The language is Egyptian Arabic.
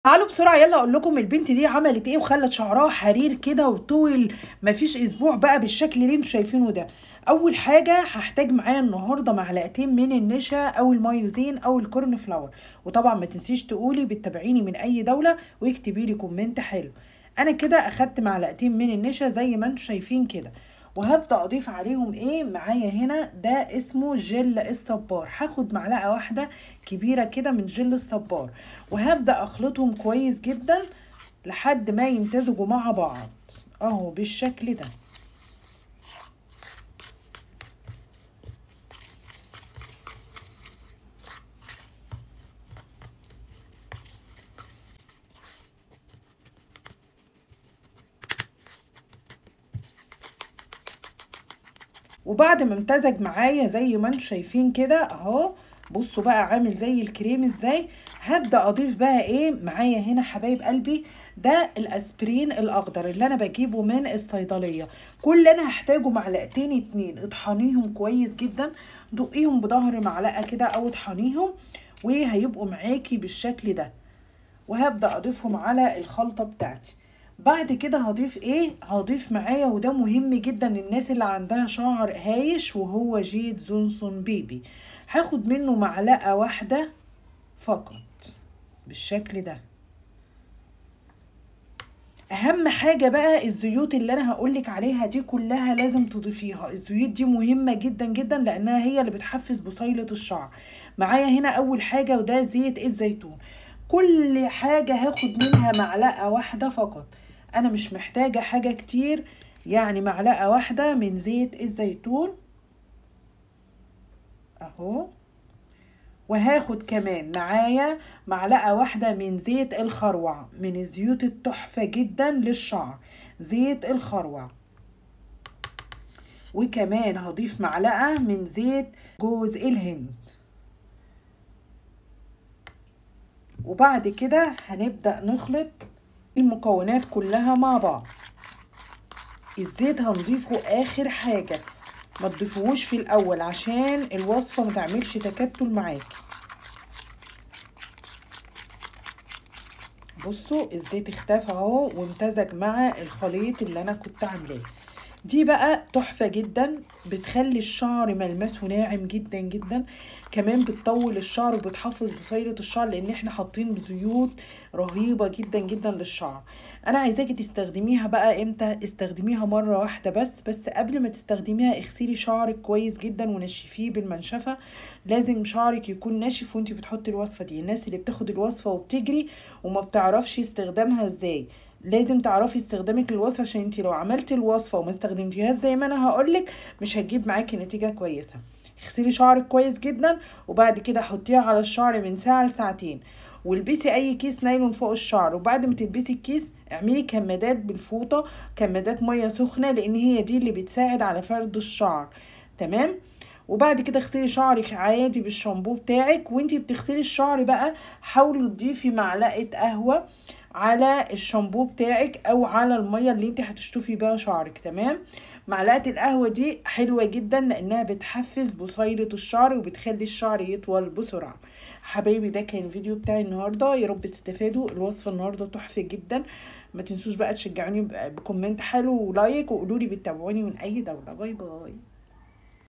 تعالوا بسرعة يلا اقول لكم البنت دي عملت ايه وخلت شعرها حرير كده وطول مفيش اسبوع بقى بالشكل اللي انتوا شايفينه ده اول حاجة هحتاج معايا النهاردة معلقتين من النشا او المايوزين او الكورن فلاور وطبعا ما تنسيش تقولي بتتابعيني من اي دولة واكتبي لي كومنت حلو انا كده اخدت معلقتين من النشا زي ما انتوا شايفين كده وهبدا اضيف عليهم ايه معايا هنا ده اسمه جل الصبار هاخد معلقه واحده كبيره كده من جل الصبار وهبدا اخلطهم كويس جدا لحد ما يمتزجوا مع بعض اهو بالشكل ده وبعد ما امتزج معايا زي ما انتم شايفين كده اهو بصوا بقى عامل زي الكريم ازاي هبدا اضيف بقى ايه معايا هنا حبايب قلبي ده الاسبرين الاخضر اللي انا بجيبه من الصيدليه كل اللي انا هحتاجه معلقتين اتنين اطحنيهم كويس جدا دقيهم بظهر معلقه كده او اطحنيهم وهيبقوا معاكي بالشكل ده وهبدا اضيفهم على الخلطه بتاعتي بعد كده هضيف ايه هضيف معايا وده مهم جدا للناس اللي عندها شعر هايش وهو جيد زونسون بيبي هاخد منه معلقة واحدة فقط بالشكل ده اهم حاجة بقى الزيوت اللي انا هقولك عليها دي كلها لازم تضيفيها الزيوت دي مهمة جدا جدا لانها هي اللي بتحفز بصيلة الشعر معايا هنا اول حاجة وده زيت الزيتون كل حاجة هاخد منها معلقة واحدة فقط انا مش محتاجة حاجة كتير يعني معلقة واحدة من زيت الزيتون اهو وهاخد كمان معايا معلقة واحدة من زيت الخروع من الزيوت التحفة جدا للشعر زيت الخروع وكمان هضيف معلقة من زيت جوز الهند وبعد كده هنبدأ نخلط المكونات كلها مع بعض الزيت هنضيفه اخر حاجة ما تضيفوهوش في الاول عشان الوصفة ما تعملش تكتل معاكي بصوا الزيت اختفى اهو وامتزج مع الخليط اللي انا كنت عاملاه دي بقى تحفة جدا بتخلي الشعر ملمسه ناعم جدا جدا كمان بتطول الشعر وبتحافظ بصيلة الشعر لان احنا حاطين زيوت رهيبة جدا جدا للشعر انا عايزاكي تستخدميها بقى امتى استخدميها مرة واحدة بس بس قبل ما تستخدميها اغسلي شعرك كويس جدا ونشفيه بالمنشفة لازم شعرك يكون ناشف وانتي بتحطي الوصفة دي الناس اللي بتاخد الوصفة وبتجري وما بتعرفش استخدامها ازاي لازم تعرفي استخدامك للوصفه عشان انت لو عملتي الوصفه وما استخدمتيهاش زي ما انا هقولك مش هتجيب معاكي نتيجه كويسه اغسلي شعرك كويس جدا وبعد كده حطيها على الشعر من ساعه لساعتين والبسي اي كيس نايلون فوق الشعر وبعد ما تلبسي الكيس اعملي كمادات بالفوطه كمادات ميه سخنه لان هي دي اللي بتساعد على فرد الشعر تمام وبعد كده اغسلي شعرك عادي بالشامبو بتاعك وانتي بتغسلي الشعر بقى حاولي تضيفي معلقه قهوه على الشامبو بتاعك او على الميه اللي انت هتشطفي بيها شعرك تمام معلقه القهوه دي حلوه جدا لانها بتحفز بصيله الشعر وبتخلي الشعر يطول بسرعه حبايبي ده كان الفيديو بتاعي النهارده يا رب تستفادوا الوصفه النهارده تحفه جدا ما تنسوش بقى تشجعوني بكومنت حلو ولايك وقولوا لي بتتابعوني من اي دوله باي باي